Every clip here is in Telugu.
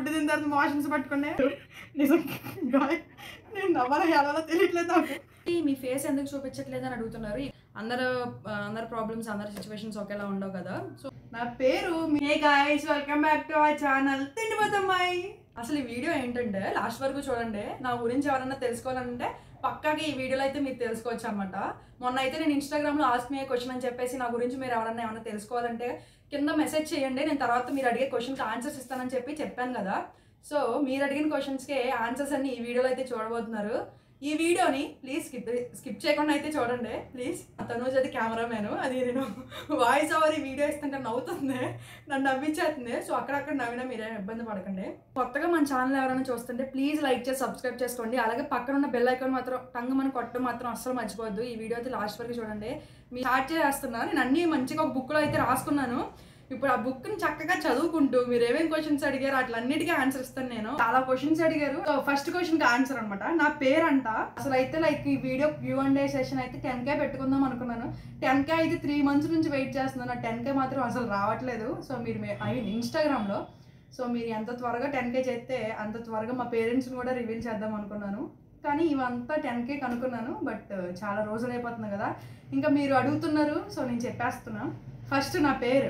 ఫుడ్ తిన్న తర్వాత మోషన్స్ పట్టుకునే నిజంగా నేను నవ్వాలో ఎలా తెలియట్లేదు నాకు ఈ మీ ఫేస్ ఎందుకు చూపించట్లేదు అని అడుగుతున్నారు అందరు ఆ, అందరు ప్రాబ్లమ్స్ అందరు సిచ్యువేషన్స్ ఒకేలా ఉండవు కదా సో నా పేరు మే guys welcome back to our channel తిండిపోతమ్మాయి అసలు ఈ వీడియో ఏంటంటే లాస్ట్ వరకు చూడండి నా గురించి ఎవరన్నా తెలుసుకోవాలంటే పక్కాగా ఈ వీడియోలో అయితే మీరు తెలుసుకోవచ్చు అనమాట మొన్న అయితే నేను ఇన్స్టాగ్రామ్లో ఆస్క్ మీ క్వశ్చన్ అని చెప్పేసి నా గురించి మీరు ఎవరన్నా ఏమైనా తెలుసుకోవాలంటే కింద మెసేజ్ చేయండి నేను తర్వాత మీరు అడిగే క్వశ్చన్కి ఆన్సర్స్ ఇస్తానని చెప్పి చెప్పాను కదా సో మీరు అడిగిన క్వశ్చన్స్కి ఆన్సర్స్ అన్ని ఈ వీడియోలో అయితే చూడబోతున్నారు ఈ వీడియోని ప్లీజ్ స్కిప్ స్కిప్ చేయకుండా అయితే చూడండి ప్లీజ్ తనూజ్ అది కెమెరామెన్ అది నేను వాయిస్ ఓవర్ ఈ వీడియో ఇస్తుంటే నవ్వుతుంది నన్ను నవ్వించేస్తుంది సో అక్కడక్కడ నవ్వినా మీరేం ఇబ్బంది పడకండి కొత్తగా మన ఛానల్ ఎవరైనా చూస్తుంటే ప్లీజ్ లైక్ చేసి సబ్స్క్రైబ్ చేసుకోండి అలాగే పక్కన ఉన్న బెల్ ఐకాన్ మాత్రం టంగ్ మన కొట్టడం మాత్రం అస్సలు మర్చిపోవద్దు ఈ వీడియో అయితే లాస్ట్ వరకు చూడండి మీరు స్టార్ట్ చేస్తున్నా నేను అన్ని మంచిగా ఒక బుక్లో అయితే రాసుకున్నాను ఇప్పుడు ఆ బుక్ ని చక్కగా చదువుకుంటూ మీరు ఏమేమి క్వశ్చన్స్ అడిగారు అట్లన్నిటికీ ఆన్సర్ ఇస్తాను నేను చాలా క్వశ్చన్స్ అడిగారు సో ఫస్ట్ క్వశ్చన్ కి ఆన్సర్ అనమాట నా పేరు అంట అసలు అయితే లైక్ ఈ video view and day session అయితే టెన్ కే పెట్టుకుందాం అనుకున్నాను టెన్ కే అయితే త్రీ మంత్స్ నుంచి వెయిట్ చేస్తున్నాను టెన్ కే మాత్రం అసలు రావట్లేదు సో మీరు ఐ మీన్ ఇన్స్టాగ్రామ్ లో సో మీరు ఎంత త్వరగా టెన్ కే చేస్తే అంత త్వరగా మా పేరెంట్స్ని కూడా రివీల్ చేద్దాం అనుకున్నాను కానీ ఇవంతా టెన్ కే కనుక్కున్నాను బట్ చాలా రోజులు అయిపోతుంది కదా ఇంకా మీరు అడుగుతున్నారు సో నేను చెప్పేస్తున్నా ఫస్ట్ నా పేరు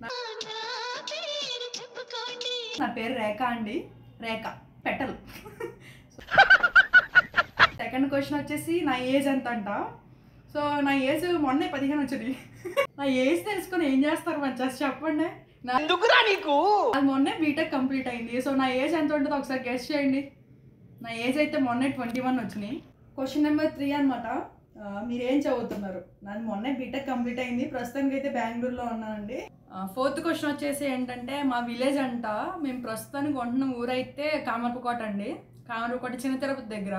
నా పేరు రేఖ అండి రేఖ పెట్టలు సెకండ్ క్వశ్చన్ వచ్చేసి నా ఏజ్ ఎంత అంట సో నా ఏజ్ మొన్నే పదిహేను వచ్చింది నా ఏజ్ తెలుసుకొని ఏం చేస్తారు మంచి చెప్పండి నా నీకు అది మొన్నే బీటెక్ కంప్లీట్ అయింది సో నా ఏజ్ ఎంత ఉంటుందో ఒకసారి గెస్ట్ చేయండి నా ఏజ్ అయితే మొన్నే ట్వంటీ వన్ వచ్చినాయి క్వశ్చన్ నెంబర్ త్రీ అనమాట మీరేం చదువుతున్నారు నాది మొన్నే బీటెక్ కంప్లీట్ అయింది ప్రస్తుతానికి అయితే బెంగళూరులో ఉన్నానండి ఫోర్త్ క్వశ్చన్ వచ్చేసి ఏంటంటే మా విలేజ్ అంట మేము ప్రస్తుతానికి ఉంటున్న ఊరైతే కామర్పుకోట అండి కామర్పుకోట చిన్న తిరుపతి దగ్గర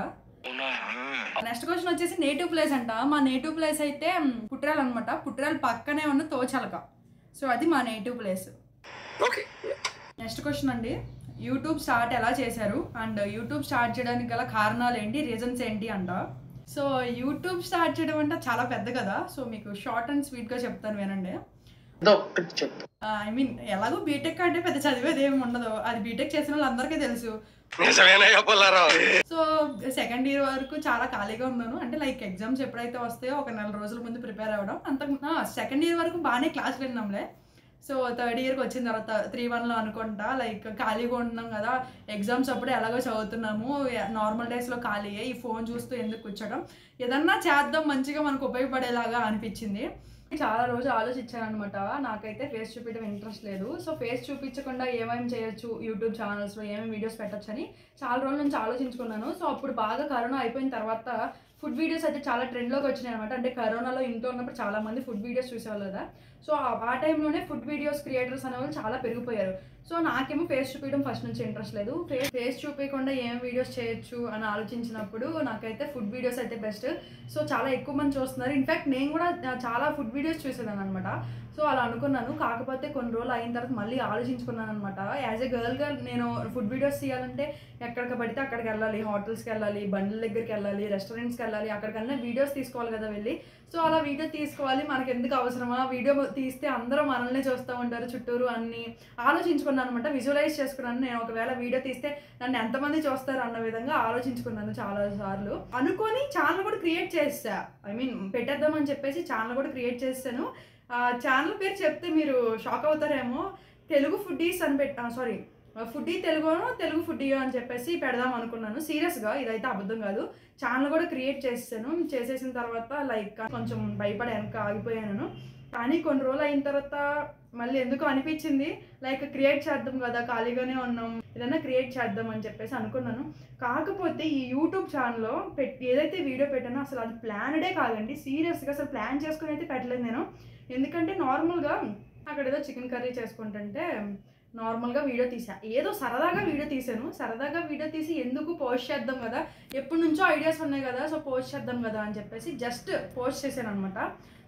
నెక్స్ట్ క్వశ్చన్ వచ్చేసి నేటివ్ ప్లేస్ అంట మా నేటివ్ ప్లేస్ అయితే మ్, పుట్రాల్ అనమాట పుట్రాల్ పక్కనే ఉన్న తోచలక సో అది మా native place okay next question అండి యూట్యూబ్ స్టార్ట్ ఎలా చేశారు అండ్ యూట్యూబ్ స్టార్ట్ చేయడానికి గల కారణాలు ఏంటి రీజన్స్ ఏంటి అంట సో యూట్యూబ్ స్టార్ట్ చేయడం అంటే చాలా పెద్ద కదా సో మీకు షార్ట్ అండ్ స్వీట్గా చెప్తాను వినండి ఒక్కటి చెప్పు ఐ మీన్ ఎలాగో బీటెక్ అంటే పెద్ద చదివేది ఏమి ఉండదు అది బీటెక్ చేసిన వాళ్ళందరికీ తెలుసు నిజమేనయ్యా పుల్లారావు సో సెకండ్ ఇయర్ వరకు చాలా ఖాళీగా ఉన్నాను అంటే లైక్ ఎగ్జామ్స్ ఎప్పుడైతే వస్తాయో ఒక నెల రోజుల ముందు ప్రిపేర్ అవ్వడం అంత సెకండ్ ఇయర్ వరకు బాగానే క్లాసులు విన్నాంలే సో థర్డ్ ఇయర్కి వచ్చిన తర్వాత త్రీ వన్లో అనుకుంటా లైక్ ఖాళీగా ఉంటున్నాం కదా ఎగ్జామ్స్ అప్పుడు ఎలాగో చదువుతున్నాము నార్మల్ డేస్లో ఖాళీయే ఈ ఫోన్ చూస్తూ ఎందుకు కూర్చోడం ఏదన్నా చేద్దాం మంచిగా మనకు ఉపయోగపడేలాగా అనిపించింది చాలా రోజు ఆలోచించాను అనమాట నాకైతే ఫేస్ చూపించడం ఇంట్రెస్ట్ లేదు సో ఫేస్ చూపించకుండా ఏమేమి చేయొచ్చు యూట్యూబ్ ఛానల్స్లో ఏమేమి వీడియోస్ పెట్టొచ్చు అని చాలా రోజుల నుంచి ఆలోచించుకున్నాను సో అప్పుడు బాగా కరోనా అయిపోయిన తర్వాత ఫుడ్ వీడియోస్ అయితే చాలా ట్రెండ్లోకి వచ్చినాయి అనమాట అంటే కరోనాలో ఇంట్లో ఉన్నప్పుడు చాలా మంది ఫుడ్ వీడియోస్ చూసేవాళ్ళు కదా సో ఆ- ఆ టైంలోనే ఫుడ్ వీడియోస్ క్రియేటర్స్ అనేవాళ్ళు చాలా పెరిగిపోయారు సో నాకేమో ఫేస్ చూపించడం ఫస్ట్ నుంచి ఇంట్రెస్ట్ లేదు ఫేస్ ఫేస్ చూపించకుండా ఏం వీడియోస్ చేయొచ్చు అని ఆలోచించినప్పుడు నాకైతే ఫుడ్ వీడియోస్ అయితే బెస్ట్ సో చాలా ఎక్కువ మంది చూస్తున్నారు ఇన్ఫాక్ట్ నేను కూడా ఆ, చాలా ఫుడ్ వీడియోస్ చూసేదాను అనమాట సో అలా అనుకున్నాను కాకపోతే కొన్ని రోజులు అయిన తర్వాత మళ్ళీ ఆలోచించుకున్నాను అనమాట యాజ్ ఎ గర్ల్గా నేను ఫుడ్ వీడియోస్ తీయాలంటే ఎక్కడికి పడితే అక్కడికి వెళ్ళాలి హోటల్స్కి వెళ్ళాలి బండ్ల దగ్గరికి వెళ్ళాలి రెస్టారెంట్స్కి వెళ్ళాలి అక్కడికన్నా వీడియోస్ తీసుకోవాలి కదా వెళ్ళి సో అలా వీడియో తీసుకోవాలి మనకి ఎందుకు అవసరమా వీడియో తీస్తే అందరూ మనల్ని చూస్తూ ఉంటారు చుట్టూరు అన్ని ఆలోచించుకున్నాను అనమాట విజువలైజ్ చేసుకున్నాను నేను ఒకవేళ వీడియో తీస్తే నన్ను ఎంతమంది చూస్తారు అన్న విధంగా ఆలోచించుకున్నాను చాలా సార్లు అనుకొని ఛానల్ కూడా క్రియేట్ చేసా ఐ మీన్ పెట్టేద్దామని చెప్పేసి ఛానల్ కూడా క్రియేట్ చేశాను ఆ ఛానల్ పేరు చెప్తే మీరు షాక్ అవుతారేమో తెలుగు ఫుడ్డీస్ అని పెట్ సారీ ఫుడ్డీ తెలుగును తెలుగు ఫుడ్డీ అని చెప్పేసి పెడదాం అనుకున్నాను సీరియస్గా ఇదైతే అబద్ధం కాదు ఛానల్ కూడా క్రియేట్ చేసాను చేసేసిన తర్వాత లైక్ కొంచెం భయపడి వెనక ఆగిపోయాను కానీ కొన్ని రోజులు అయిన తర్వాత మళ్ళీ ఎందుకు అనిపించింది లైక్ క్రియేట్ చేద్దాం కదా ఖాళీగానే ఉన్నాం ఏదైనా క్రియేట్ చేద్దాం అని చెప్పేసి అనుకున్నాను కాకపోతే ఈ యూట్యూబ్ ఛానల్లో పెట్టి ఏదైతే వీడియో పెట్టానో అసలు అది ప్లాన్డే కాదండి సీరియస్గా అసలు ప్లాన్ చేసుకుని అయితే పెట్టలేదు నేను ఎందుకంటే నార్మల్గా అక్కడ ఏదో చికెన్ కర్రీ చేసుకుంటుంటే నార్మల్గా వీడియో తీసా ఏదో సరదాగా వీడియో తీసాను సరదాగా వీడియో తీసి ఎందుకు పోస్ట్ చేద్దాం కదా ఎప్పటి నుంచో ఐడియాస్ ఉన్నాయి కదా సో పోస్ట్ చేద్దాం కదా అని చెప్పేసి జస్ట్ పోస్ట్ చేశాను అనమాట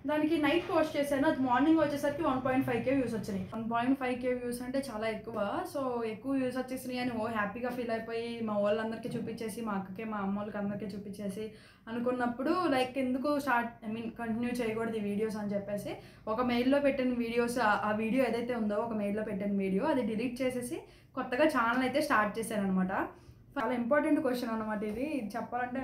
దానికి నైట్ పోస్ట్ చేశాను అది మార్నింగ్ వచ్చేసరికి one point five K views వచ్చినాయి one point five K views అంటే చాలా ఎక్కువ సో ఎక్కువ వ్యూస్ వచ్చేసినాయి అని ఓ హ్యాపీగా ఫీల్ అయిపోయి మా వాళ్ళందరికీ చూపించేసి మా అక్కకి మా అమ్మ వాళ్ళకి అందరికీ చూపించేసి అనుకున్నప్పుడు లైక్ ఎందుకు స్టార్ట్ ఐ మీన్ కంటిన్యూ చేయకూడదు ఈ వీడియోస్ అని చెప్పేసి ఒక మెయిల్లో పెట్టిన వీడియోస్ ఆ వీడియో ఏదైతే ఉందో ఒక మెయిల్లో పెట్టిన వీడియో అది డిలీట్ చేసేసి కొత్తగా ఛానల్ అయితే స్టార్ట్ చేశాను అనమాట చాలా ఇంపార్టెంట్ క్వశ్చన్ అనమాట ఇది ఇది చెప్పాలంటే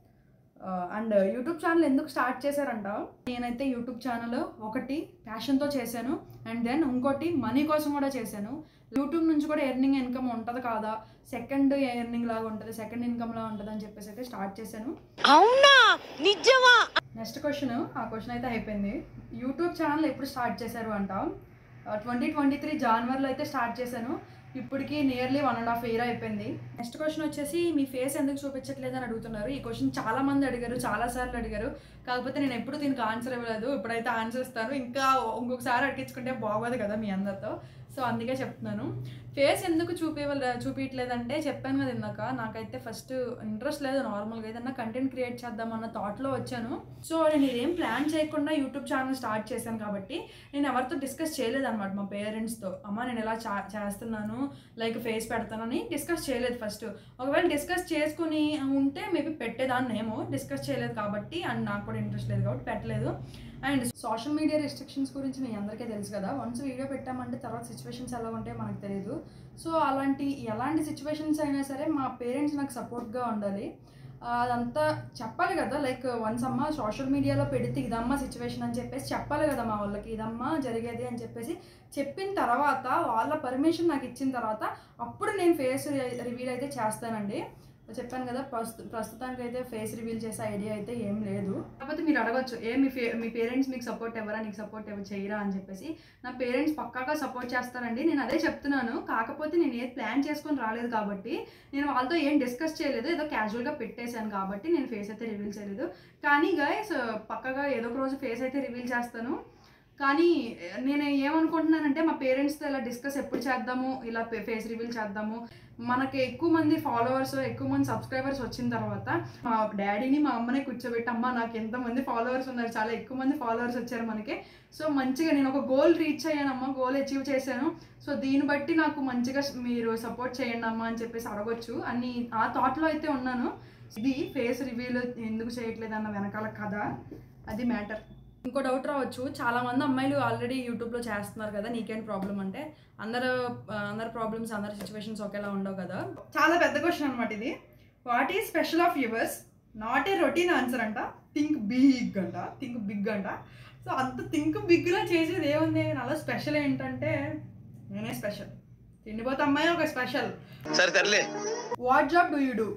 అండ్ యూట్యూబ్ ఛానల్ ఎందుకు స్టార్ట్ చేశారంట నేనైతే యూట్యూబ్ ఛానల్ ఒకటి ప్యాషన్తో చేశాను అండ్ దెన్ ఇంకోటి మనీ కోసం కూడా చేశాను యూట్యూబ్ నుంచి కూడా ఎర్నింగ్ ఇన్కమ్ ఉంటుంది కాదా సెకండ్ ఎర్నింగ్ లాగా ఉంటుంది సెకండ్ ఇన్కమ్ లాగా ఉంటుంది అని చెప్పేసి అయితే స్టార్ట్ చేశాను అవునా నిజమా నెక్స్ట్ క్వశ్చన్ ఆ క్వశ్చన్ అయితే అయిపోయింది యూట్యూబ్ ఛానల్ ఎప్పుడు స్టార్ట్ చేశారు అంట ట్వంటీ ట్వంటీ త్రీ జనవరిలో అయితే స్టార్ట్ చేశాను ఇప్పటికి nearly one and half year అయిపోయింది నెక్స్ట్ క్వశ్చన్ వచ్చేసి మీ ఫేస్ ఎందుకు చూపించట్లేదు అని అడుగుతున్నారు ఈ క్వశ్చన్ చాలా మంది అడిగారు చాలా సార్లు అడిగారు కాకపోతే నేను ఎప్పుడు దీనికి ఆన్సర్ ఇవ్వలేదు ఇప్పుడైతే ఆన్సర్ ఇస్తాను ఇంకా ఇంకొకసారి అడిగించుకుంటే బాగోదు కదా మీ అందరితో సో అందుకే చెప్తున్నాను ఫేస్ ఎందుకు చూపించ చూపించట్లేదంటే చెప్పాను కదా ఇందాక నాకైతే ఫస్ట్ ఇంట్రెస్ట్ లేదు నార్మల్గా ఏదన్నా కంటెంట్ క్రియేట్ చేద్దామన్న థాట్లో వచ్చాను సో నేను ఇదేం ప్లాన్ చేయకుండా యూట్యూబ్ ఛానల్ స్టార్ట్ చేశాను కాబట్టి నేను ఎవరితో డిస్కస్ చేయలేదు అనమాట మా పేరెంట్స్తో అమ్మ నేను ఇలా చా చేస్తున్నాను లైక్ ఫేస్ పెడతానని డిస్కస్ చేయలేదు ఫస్ట్ ఒకవేళ డిస్కస్ చేసుకుని ఉంటే మేబీ పెట్టేదాన్ని ఏమో డిస్కస్ చేయలేదు కాబట్టి అండ్ నాకు కూడా ఇంట్రెస్ట్ లేదు కాబట్టి పెట్టలేదు అండ్ సోషల్ మీడియా రెస్ట్రిక్షన్స్ గురించి మీ అందరికీ తెలుసు కదా వన్స్ వీడియో పెట్టామంటే తర్వాత సిచ్యువేషన్స్ ఎలా ఉంటాయో మనకు తెలియదు సో అలాంటి ఎలాంటి సిచ్యువేషన్స్ అయినా సరే మా పేరెంట్స్ నాకు సపోర్ట్గా ఉండాలి ఆ, అదంతా చెప్పాలి కదా లైక్ వన్స్ అమ్మ సోషల్ మీడియాలో పెడితే ఇదమ్మా సిచ్యువేషన్ అని చెప్పేసి చెప్పాలి కదా మా వాళ్ళకి ఇదమ్మా జరిగేది అని చెప్పేసి చెప్పిన తర్వాత వాళ్ళ పర్మిషన్ నాకు ఇచ్చిన తర్వాత అప్పుడు నేను ఫేస్ రివీల్ అయితే చేస్తానండి చెప్పాను కదా ప్రస్తు ప్రస్తుతానికి అయితే ఫేస్ రివీల్ చేసే ఐడియా అయితే ఏం లేదు కాకపోతే మీరు అడగచ్చు ఏ మీ ఫే మీ పేరెంట్స్ మీకు సపోర్ట్ ఎవరా నీకు సపోర్ట్ ఎవరు చేయరా అని చెప్పేసి నా పేరెంట్స్ పక్కాగా సపోర్ట్ చేస్తారండి నేను అదే చెప్తున్నాను కాకపోతే నేను ఏది ప్లాన్ చేసుకొని రాలేదు కాబట్టి నేను వాళ్ళతో ఏం డిస్కస్ చేయలేదు ఏదో క్యాజువల్గా పెట్టేశాను కాబట్టి నేను ఫేస్ అయితే రివీల్ చేయలేదు కానీ గైస్ పక్కగా ఏదో ఒక రోజు ఫేస్ అయితే రివీల్ చేస్తాను కానీ నేను ఏమనుకుంటున్నానంటే మా పేరెంట్స్తో ఇలా డిస్కస్ ఎప్పుడు చేద్దాము ఇలా ఫేస్ రివీల్ చేద్దాము మనకి ఎక్కువ మంది ఫాలోవర్స్ ఎక్కువ మంది సబ్స్క్రైబర్స్ వచ్చిన తర్వాత మా డాడీని మా అమ్మని కూర్చోబెట్టి అమ్మ నాకు ఎంతమంది ఫాలోవర్స్ ఉన్నారు చాలా ఎక్కువ మంది ఫాలోవర్స్ వచ్చారు మనకి సో మంచిగా నేను ఒక గోల్ రీచ్ అయ్యానమ్మా గోల్ అచీవ్ చేశాను సో దీన్ని బట్టి నాకు మంచిగా మీరు సపోర్ట్ చేయండి అమ్మా అని చెప్పేసి అడగొచ్చు అని ఆ థాట్లో అయితే ఉన్నాను ఇది ఫేస్ రివ్యూలు ఎందుకు చేయట్లేదు అన్న వెనకాల కథ అది మ్యాటర్ ఇంకో డౌట్ రావచ్చు చాలా మంది అమ్మాయిలు ఆల్రెడీ యూట్యూబ్లో చేస్తున్నారు కదా నీకేం ప్రాబ్లం అంటే అందరు ఆ, అందరి ప్రాబ్లమ్స్ అందరి సిచ్యువేషన్స్ ఒకేలా ఉండవు కదా చాలా పెద్ద క్వశ్చన్ అనమాట ఇది what is special of yours not a routine answer అంట థింక్ బిగ్ అంట థింక్ బిగ్ అంట సో అంత థింక్ బిగ్లో చేసేది ఏముంది అలా స్పెషల్ ఏంటంటే నేనే స్పెషల్ తిండిపోతే అమ్మాయి ఒక స్పెషల్ సరే తరలే what job do you do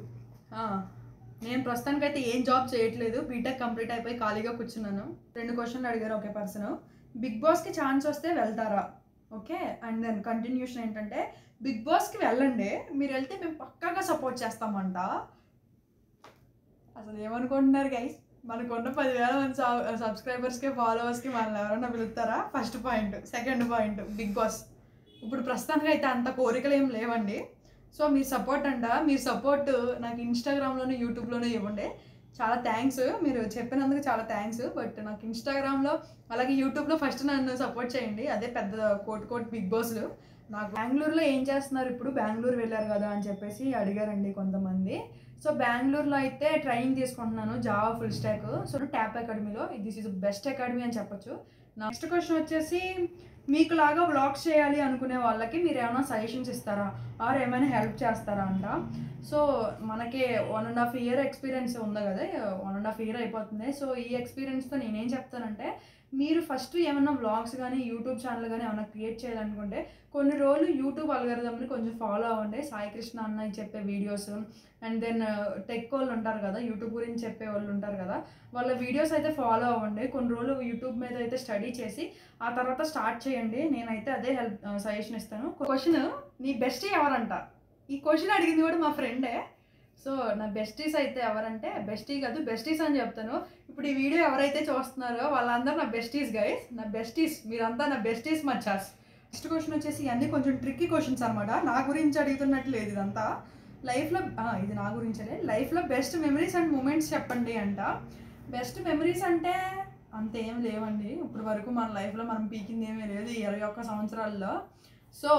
నేను ప్రస్తుతానికైతే ఏం జాబ్ చేయట్లేదు బీటెక్ కంప్లీట్ అయిపోయి ఖాళీగా కూర్చున్నాను రెండు క్వశ్చన్లు అడిగారు ఒకే పర్సన్ బిగ్ బాస్కి ఛాన్స్ వస్తే వెళ్తారా ఓకే అండ్ దెన్ కంటిన్యూషన్ ఏంటంటే బిగ్ బాస్కి వెళ్ళండి మీరు వెళ్తే మేము పక్కాగా సపోర్ట్ చేస్తామంట అసలు ఏమనుకుంటున్నారు గైస్ మనకున్న పదివేల మంది సబ్స్క్రైబర్స్కి ఫాలోవర్స్కి మనల్ని ఎవరైనా పిలుస్తారా first point second point big boss ఇప్పుడు ప్రస్తుతానికి అయితే అంత కోరికలు ఏం లేవండి సో మీ సపోర్ట్ అంట మీరు సపోర్ట్ నాకు ఇన్స్టాగ్రామ్లోనే యూట్యూబ్లోనే ఇవ్వండి చాలా థ్యాంక్స్ మీరు చెప్పినందుకు చాలా థ్యాంక్స్ బట్ నాకు ఇన్స్టాగ్రామ్లో అలాగే యూట్యూబ్లో ఫస్ట్ నన్ను సపోర్ట్ చేయండి అదే పెద్ద కోట్ కోట్ బిగ్ బాస్లు నాకు బెంగళూరులో ఏం చేస్తున్నారు ఇప్పుడు బెంగళూరు వెళ్ళారు కదా అని చెప్పేసి అడిగారండి కొంతమంది సో బెంగళూరులో అయితే ట్రైనింగ్ తీసుకుంటున్నాను Java full stack so Tap అకాడమీలో దిస్ ఈజ్ బెస్ట్ అకాడమీ అని చెప్పొచ్చు నెక్స్ట్ క్వశ్చన్ వచ్చేసి మీకు లాగా వ్లాగ్స్ చేయాలి అనుకునే వాళ్ళకి మీరు ఏమైనా సజెషన్స్ ఇస్తారా ఆర్ ఏమైనా హెల్ప్ చేస్తారా అంట సో మనకి one and half year experience ఉంది కదా వన్ అండ్ హాఫ్ ఇయర్ అయిపోతుంది సో ఈ ఎక్స్పీరియన్స్తో నేనేం చెప్తానంటే మీరు ఫస్ట్ ఏమైనా వ్లాగ్స్ కానీ యూట్యూబ్ ఛానల్ కానీ ఏమైనా క్రియేట్ చేయాలనుకుంటే కొన్ని రోజులు యూట్యూబ్ అల్గరిథంని కొంచెం ఫాలో అవ్వండి సాయి కృష్ణ అన్న చెప్పే వీడియోస్ అండ్ దెన్ టెక్ వాళ్ళు ఉంటారు కదా యూట్యూబ్ గురించి చెప్పే వాళ్ళు ఉంటారు కదా వాళ్ళ వీడియోస్ అయితే ఫాలో అవ్వండి కొన్ని రోజులు యూట్యూబ్ మీద అయితే స్టడీ చేసి ఆ తర్వాత స్టార్ట్ చేయండి నేనైతే అదే హెల్ప్ సజెషన్ ఇస్తాను క్వశ్చన్ నీ బెస్ట్ ఎవరంట ఈ క్వశ్చన్ అడిగింది కూడా మా ఫ్రెండే సో నా బెస్టీస్ అయితే ఎవరంటే బెస్టీ కాదు బెస్టీస్ అని చెప్తాను ఇప్పుడు ఈ వీడియో ఎవరైతే చూస్తున్నారో వాళ్ళందరూ నా బెస్టీస్ గైస్ నా బెస్టీస్ మీరంతా నా బెస్టీస్ మచ్చాస్ నెక్స్ట్ క్వశ్చన్ వచ్చేసి ఇవన్నీ కొంచెం ట్రిక్కీ క్వశ్చన్స్ అనమాట నా గురించి అడుగుతున్నట్లు లేదు ఇదంతా లైఫ్లో ఇది నా గురించే లైఫ్లో బెస్ట్ మెమరీస్ అండ్ మూమెంట్స్ చెప్పండి అంట బెస్ట్ మెమరీస్ అంటే అంత ఏం లేవండి ఇప్పటి వరకు మన లైఫ్లో మనం పీకింది ఏమీ లేదు ఈ ఇరవై ఒక్క సంవత్సరాల్లో సో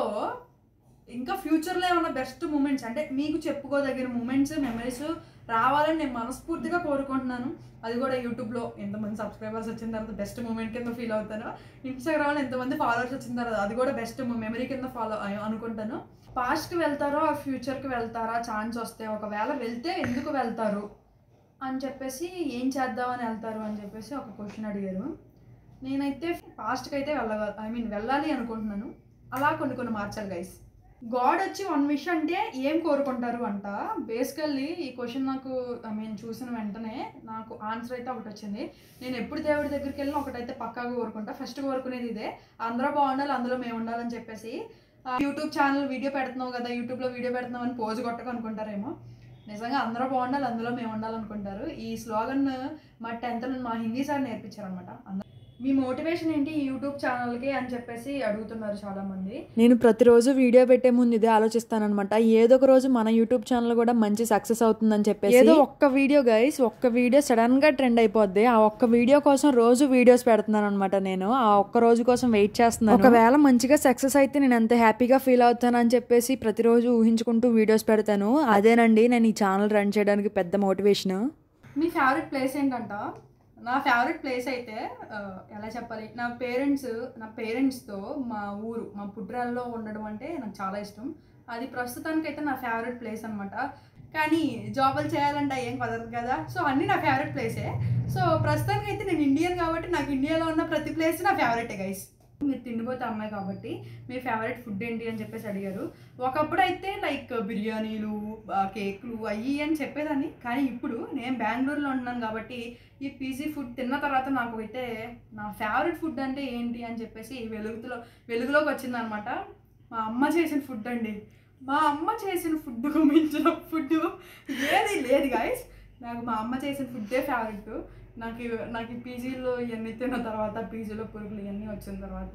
ఇంకా ఫ్యూచర్లో ఏమన్నా బెస్ట్ మూమెంట్స్ అంటే మీకు చెప్పుకోదగిన మూమెంట్స్ మెమరీస్ రావాలని నేను మనస్ఫూర్తిగా కోరుకుంటున్నాను అది కూడా యూట్యూబ్లో ఎంతమంది సబ్స్క్రైబర్స్ వచ్చిన తర్వాత బెస్ట్ మూమెంట్ కింద ఫీల్ అవుతాను ఇన్స్టాగ్రామ్లో ఎంతమంది ఫాలోవర్స్ వచ్చిన తర్వాత అది కూడా బెస్ట్ మెమరీ కింద ఫాలో అనుకుంటాను పాస్ట్కి వెళ్తారో ఫ్యూచర్కి వెళ్తారా ఛాన్స్ వస్తే ఒకవేళ వెళ్తే ఎందుకు వెళ్తారు అని చెప్పేసి ఏం చేద్దామని వెళ్తారు అని చెప్పేసి ఒక క్వశ్చన్ అడిగారు నేనైతే పాస్ట్కి అయితే వెళ్ళగల ఐ మీన్ వెళ్ళాలి అనుకుంటున్నాను అలా కొన్ని కొన్ని మార్చాలి గైస్ గాడ్ వచ్చి వన్ విష్ అంటే ఏం కోరుకుంటారు అంట బేసికల్లీ ఈ క్వశ్చన్ నాకు ఐ మీన్ చూసిన వెంటనే నాకు ఆన్సర్ అయితే ఒకటి వచ్చింది నేను ఎప్పుడు దేవుడి దగ్గరికి వెళ్ళినా ఒకటైతే పక్కాగా కోరుకుంటా ఫస్ట్ కోరుకునేది ఇదే అందరూ బాగుండాలి అందులో మేము ఉండాలని చెప్పేసి ఆ, యూట్యూబ్ ఛానల్ వీడియో పెడుతున్నావు కదా యూట్యూబ్లో వీడియో పెడుతున్నావు అని పోజు కొట్టక అనుకుంటారేమో నిజంగా అందరూ బాగుండాలి అందులో మేము ఉండాలనుకుంటారు ఈ స్లోగన్ మా టెన్త్లో మా హిందీ సార్ నేర్పించారనమాట మీ మోటివేషన్ ఏంటి ఈ యూట్యూబ్ ఛానల్కి అని చెప్పేసి అడుగుతున్నారు చాలామంది నేను ప్రతిరోజు వీడియో పెట్టే ముందు ఇదే ఆలోచిస్తానమాట ఏదో ఒక రోజు మన యూట్యూబ్ ఛానల్ కూడా మంచి సక్సెస్ అవుతుందని చెప్పేసి ఏదో ఒక్క వీడియో గైస్ ఒక్క వీడియో సడన్ గా ట్రెండ్ అయిపోద్ది ఆ ఒక్క వీడియో కోసం రోజు వీడియోస్ పెడుతున్నాను అనమాట నేను ఆ ఒక్క రోజు కోసం వెయిట్ చేస్తున్నాను ఒకవేళ మంచిగా సక్సెస్ అయితే నేను ఎంత హ్యాపీగా ఫీల్ అవుతానని చెప్పేసి ప్రతిరోజు ఊహించుకుంటూ వీడియోస్ పెడతాను అదేనండి నేను ఈ ఛానల్ రన్ చేయడానికి పెద్ద మోటివేషన్ మీ ఫేవరెట్ ప్లేస్ ఏంటంట నా ఫేవరెట్ ప్లేస్ అయితే ఆ, ఎలా చెప్పాలి నా పేరెంట్స్ నా పేరెంట్స్తో మా ఊరు మా పుట్రాల్లో ఉండడం అంటే నాకు చాలా ఇష్టం అది ప్రస్తుతానికైతే నా ఫేవరెట్ ప్లేస్ అనమాట కానీ జాబులు చేయాలంటే ఏం కుదరదు కదా సో అన్నీ నా ఫేవరెట్ ప్లేసే సో ప్రస్తుతానికైతే నేను ఇండియన్ కాబట్టి నాకు ఇండియాలో ఉన్న ప్రతి ప్లేస్ నా ఫేవరెటే గైస్ మీరు తిండిపోతే అమ్మాయి కాబట్టి మీ ఫేవరెట్ ఫుడ్ ఏంటి అని చెప్పేసి అడిగారు ఒకప్పుడు అయితే లైక్ బిర్యానీలు ఆ, కేక్లు అయ్యి అని చెప్పేదాన్ని కానీ ఇప్పుడు నేను బెంగళూరులో ఉన్నాను కాబట్టి ఈ పీజీ ఫుడ్ తిన్న తర్వాత నాకు అయితే నా ఫేవరెట్ ఫుడ్ అంటే ఏంటి అని చెప్పేసి వెలుగులో వెలుగులోకి వచ్చిందనమాట మా అమ్మ చేసిన ఫుడ్ అండి మా అమ్మ చేసిన ఫుడ్కు మించిన ఫుడ్ ఏది లేదు గాయస్ నాకు మా అమ్మ చేసిన ఫుడ్డే ఫేవరెట్ నాకు ఇవి- నాకు ఈ పీజీలో ఇవన్నీ తిన్న తర్వాత పీజీలో పురుగులు ఇవన్నీ వచ్చిన తర్వాత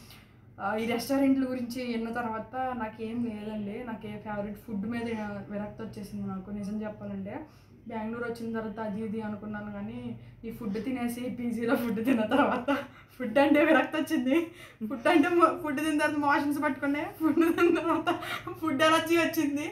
ఆ, ఈ రెస్టారెంట్ల గురించి విన్న తర్వాత నాకేం లేదండి నాకు ఏ ఫేవరెట్ ఫుడ్ మీద విరక్తి వచ్చేసింది నాకు నిజం చెప్పాలంటే బెంగళూరు వచ్చిన తర్వాత అది ఇది అనుకున్నాను కానీ ఈ ఫుడ్ తినేసి పీజీలో ఫుడ్ తిన్న తర్వాత ఫుడ్ అంటే విరక్తి వచ్చింది ఫుడ్ అంటే ఫుడ్ తిన్న తర్వాత మోషన్స్ పట్టుకునే ఫుడ్ తిన్న తర్వాత ఫుడ్ ఎలర్జీ వచ్చింది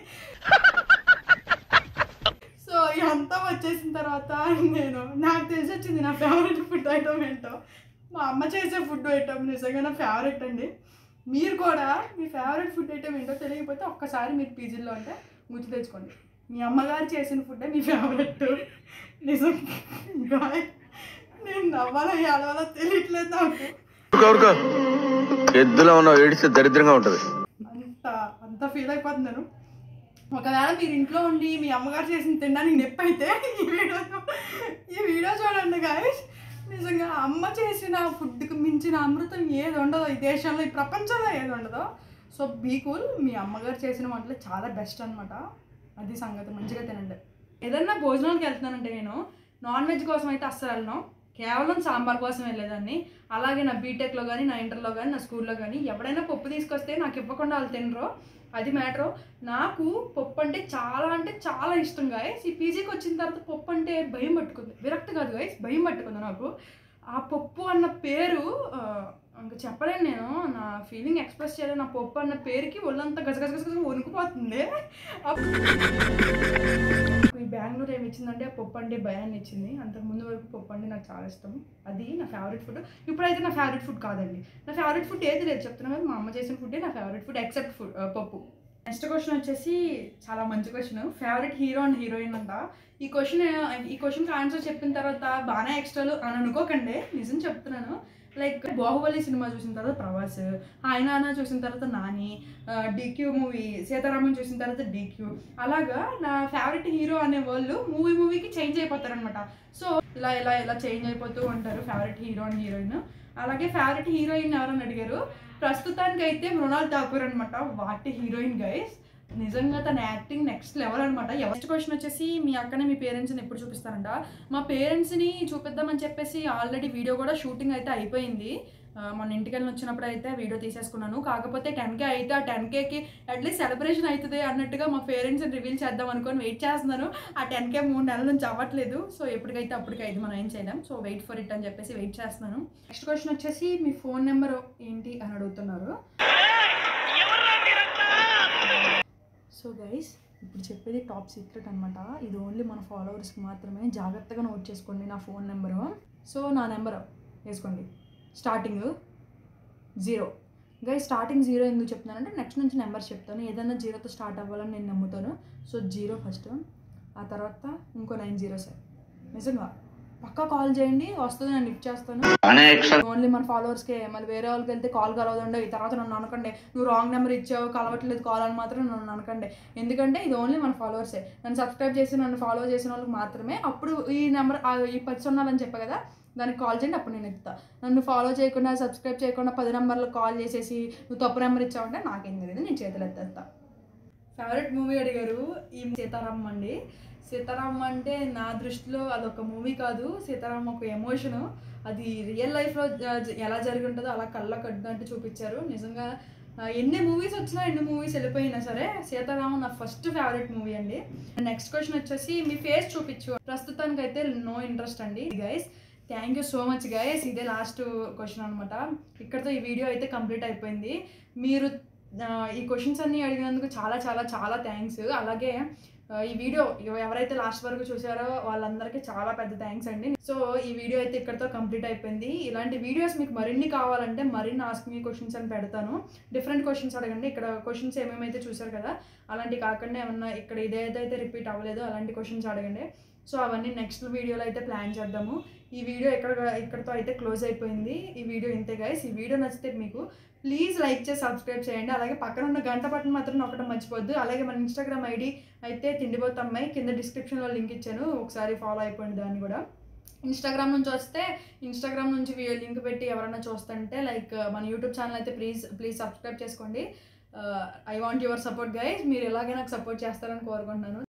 సో ఇదంతా వచ్చేసిన తర్వాత నేను నాకు తెలిసి వచ్చింది నా ఫేవరెట్ ఫుడ్ ఐటమ్ ఏంటో మా అమ్మ చేసే ఫుడ్ ఐటమ్ నిజంగా నా ఫేవరెట్ అండి మీరు కూడా మీ ఫేవరెట్ ఫుడ్ ఐటమ్ ఏంటో తెలియకపోతే ఒక్కసారి మీరు పీజీలో అంటే గుర్తు తెచ్చుకోండి మీ అమ్మగారు చేసిన ఫుడ్డే మీ ఫేవరెట్ నిజం గాయ్, నేను నవ్వాలో ఏడవాలో తెలియట్లేదు నాకు ఊరుకో ఎద్దులో ఉన్న ఏడిస్తే దరిద్రంగా ఉంటది అంత అంత ఫీల్ అయిపోతున్నాను ఒకవేళ మీరు ఇంట్లో ఉండి మీ అమ్మగారు చేసిన తినడానికి నొప్పి అయితే ఈ వీడియో ఈ వీడియో చూడండి గాయస్ నిజంగా అమ్మ చేసిన ఫుడ్కి మించిన అమృతం ఏది ఉండదో ఈ దేశంలో ఈ ప్రపంచంలో ఏది ఉండదో సో బీ కూల్ మీ అమ్మగారు చేసిన వంటలు చాలా బెస్ట్ అనమాట అది సంగతి మంచిగా తినండి ఏదన్నా భోజనానికి వెళ్తున్నానంటే నేను నాన్ వెజ్ కోసం అయితే అస్సలు వెళ్ళను కేవలం సాంబార్ కోసం వెళ్ళేదాన్ని అలాగే నా బీటెక్లో కానీ నా ఇంటర్లో కానీ నా స్కూల్లో కానీ ఎవడైనా పప్పు తీసుకొస్తే నాకు ఇవ్వకుండా వాళ్ళు తినరు అది మ్యాటర్ నాకు పప్పు అంటే చాలా అంటే చాలా ఇష్టం గాయస్ ఈ పీజీకి వచ్చిన తర్వాత పప్పు అంటే భయం పట్టుకుంది విరక్తి కాదు గాయస్ భయం పట్టుకుంది నాకు ఆ పప్పు అన్న పేరు ఆ, ఇంకా చెప్పలేను నేను నా ఫీలింగ్ ఎక్స్ప్రెస్ చేయలేను నా పప్పు అన్న పేరుకి ఒళ్ళంతా గజగజగజ వణుకుపోతుంది నాకు ఈ బెంగళూరు ఏమి ఇచ్చిందంటే పప్పు అంటే భయాన్ని ఇచ్చింది అంతకుముందు వరకు పప్పు అంటే నాకు చాలా ఇష్టం అది నా ఫేవరెట్ ఫుడ్ ఇప్పుడైతే నా ఫేవరెట్ ఫుడ్ కాదండి నా ఫేవరెట్ ఫుడ్ ఏది లేదు చెప్తున్నా కదా మా అమ్మ చేసిన ఫుడ్డే నా ఫేవరెట్ ఫుడ్ ఎక్సెప్ట్ ఫుడ్ పప్పు నెక్స్ట్ క్వశ్చన్ వచ్చేసి చాలా మంచి question favourite hero and heroine అంట ఈ క్వశ్చన్ ఈ క్వశ్చన్కి ఆన్సర్ చెప్పిన తర్వాత బాగానే ఎక్స్ట్రాలు అని అనుకోకండి నిజం చెప్తున్నాను లైక్ బాహుబలి సినిమా చూసిన తర్వాత ప్రభాస్ ఆయన అన్న చూసిన తర్వాత నాని డిక్యూ మూవీ సీతారామన్ చూసిన తర్వాత డిక్యూ అలాగా నా ఫేవరెట్ హీరో అనే వాళ్ళు మూవీ మూవీకి చేంజ్ అయిపోతారనమాట సో ఇలా ఇలా ఇలా చేంజ్ అయిపోతూ ఉంటారు ఫేవరెట్ హీరో అండ్ హీరోయిన్ అలాగే ఫేవరెట్ హీరోయిన్ ఎవరని అడిగారు ప్రస్తుతానికి అయితే మృణాల్ ఠాకూర్ అనమాట వాటి హీరోయిన్ గైస్ నిజంగా తన యాక్టింగ్ నెక్స్ట్ లెవెల్ అనమాట నెక్స్ట్ క్వశ్చన్ వచ్చేసి మీ అక్కనే మీ పేరెంట్స్ని ఎప్పుడు చూపిస్తారంట మా పేరెంట్స్ని చూపిద్దామని చెప్పేసి ఆల్రెడీ వీడియో కూడా షూటింగ్ అయితే అయిపోయింది ఆ, మొన్న ఇంటికి వెళ్ళి వచ్చినప్పుడు అయితే వీడియో తీసేసుకున్నాను కాకపోతే టెన్ కే అయితే ఆ టెన్ కేకి అట్లీస్ట్ సెలబ్రేషన్ అవుతుంది అన్నట్టుగా మా పేరెంట్స్ రివీల్ చేద్దాం అనుకొని వెయిట్ చేస్తున్నాను ఆ టెన్ కే మూడు నెలల నుంచి అవ్వట్లేదు సో ఎప్పటికైతే అప్పటికి అయితే మనం ఏం చేయలేం సో వెయిట్ ఫర్ ఇట్ అని చెప్పేసి వెయిట్ చేస్తున్నాను నెక్స్ట్ క్వశ్చన్ వచ్చేసి మీ ఫోన్ నెంబర్ ఏంటి అని అడుగుతున్నారు సో గైస్ ఇప్పుడు చెప్పేది టాప్ సీక్రెట్ అనమాట ఇది ఓన్లీ మన ఫాలోవర్స్కి మాత్రమే జాగ్రత్తగా నోట్ చేసుకోండి నా ఫోన్ నెంబరు సో నా నెంబర్ వేసుకోండి starting zero guys starting zero ఎందుకు చెప్తున్నానంటే నెక్స్ట్ నుంచి నెంబర్స్ చెప్తాను ఏదైనా జీరోతో స్టార్ట్ అవ్వాలని నేను నమ్ముతాను సో జీరో ఫస్ట్ ఆ తర్వాత ఇంకో నైన్ జీరో సార్ నిజంగా పక్కా కాల్ చేయండి వస్తుంది నేను లిఫ్ట్ చేస్తాను ఓన్లీ మన ఫాలోవర్స్కే మళ్ళీ వేరే వాళ్ళకి వెళ్తే కాల్ కలవదండి ఈ తర్వాత నన్ను అనకండి నువ్వు రాంగ్ నెంబర్ ఇచ్చావు కలవట్లేదు కాల్ అని మాత్రం నన్ను అనకండి ఎందుకంటే ఇది ఓన్లీ మన ఫాలోవర్సే నన్ను సబ్స్క్రైబ్ చేసి నన్ను ఫాలో చేసిన వాళ్ళకి మాత్రమే అప్పుడు ఈ నెంబర్ ఈ పది సున్నాలని చెప్పా కదా దానికి కాల్ చేయండి అప్పుడు నేను ఎత్తుతా నన్ను ఫాలో చేయకుండా సబ్స్క్రైబ్ చేయకుండా పది నెంబర్లకు కాల్ చేసేసి నువ్వు తప్పు నెంబర్ ఇచ్చావంటే నాకేం తెలియదు నేను చేతులు ఎత్తేస్తా ఫేవరెట్ మూవీ అడిగారు ఈ సీతారాం అండి సీతారాం అంటే నా దృష్టిలో అదొక మూవీ కాదు సీతారాం ఒక ఎమోషను అది రియల్ లైఫ్లో జ- ఎలా జరిగి ఉంటుందో అలా కళ్ళ కట్టినట్టు చూపించారు నిజంగా ఆ, ఎన్ని మూవీస్ వచ్చినా ఎన్ని మూవీస్ వెళ్ళిపోయినా సరే సీతారామం నా ఫస్ట్ ఫేవరెట్ మూవీ అండి నెక్స్ట్ క్వశ్చన్ వచ్చేసి మీ ఫేస్ చూపించు ప్రస్తుతానికి అయితే నో ఇంట్రెస్ట్ అండి guys thank you so much guys ఇదే లాస్ట్ క్వశ్చన్ అనమాట ఇక్కడతో ఈ వీడియో అయితే కంప్లీట్ అయిపోయింది మీరు ఆ, ఈ క్వశ్చన్స్ అన్ని అడిగినందుకు చాలా చాలా చాలా థ్యాంక్స్ అలాగే ఆ, ఈ వీడియో ఎవ- ఎవరైతే లాస్ట్ వరకు చూసారో వాళ్ళందరికీ చాలా పెద్ద థ్యాంక్స్ అండి సో ఈ వీడియో అయితే ఇక్కడతో కంప్లీట్ అయిపోయింది ఇలాంటి వీడియోస్ మీకు మరిన్ని కావాలంటే మరిన్ని ఆస్క్ మీ క్వశ్చన్స్ అని పెడతాను డిఫరెంట్ క్వశ్చన్స్ అడగండి ఇక్కడ క్వశ్చన్స్ ఏమేమైతే చూసారు కదా అలాంటి కాకుండా ఏమన్నా ఇక్కడ ఇదేదైతే రిపీట్ అవ్వలేదో అలాంటి క్వశ్చన్స్ అడగండి సో అవన్నీ నెక్స్ట్ వీడియోలో అయితే ప్లాన్ చేద్దాము ఈ వీడియో ఇక్కడ ఇక్కడతో అయితే క్లోజ్ అయిపోయింది ఈ వీడియో ఇంతే గైస్ ఈ వీడియో నచ్చితే మీకు ప్లీజ్ లైక్ చేసి సబ్స్క్రైబ్ చేయండి అలాగే పక్కన ఉన్న గంట బటన్ మాత్రం నొక్కడం మర్చిపోద్దు అలాగే మన ఇన్స్టాగ్రామ్ ఐడి అయితే తిండిపోతా అమ్మాయి కింద డిస్క్రిప్షన్లో లింక్ ఇచ్చాను ఒకసారి ఫాలో అయిపోయింది దాన్ని కూడా ఇన్స్టాగ్రామ్ నుంచి వస్తే ఇన్స్టాగ్రామ్ నుంచి లింక్ పెట్టి ఎవరైనా చూస్తుంటే లైక్ మన యూట్యూబ్ ఛానల్ అయితే ప్లీజ్ ప్లీజ్ సబ్స్క్రైబ్ చేసుకోండి I want your support guys మీరు ఎలాగే నాకు సపోర్ట్ చేస్తారని కోరుకుంటున్నాను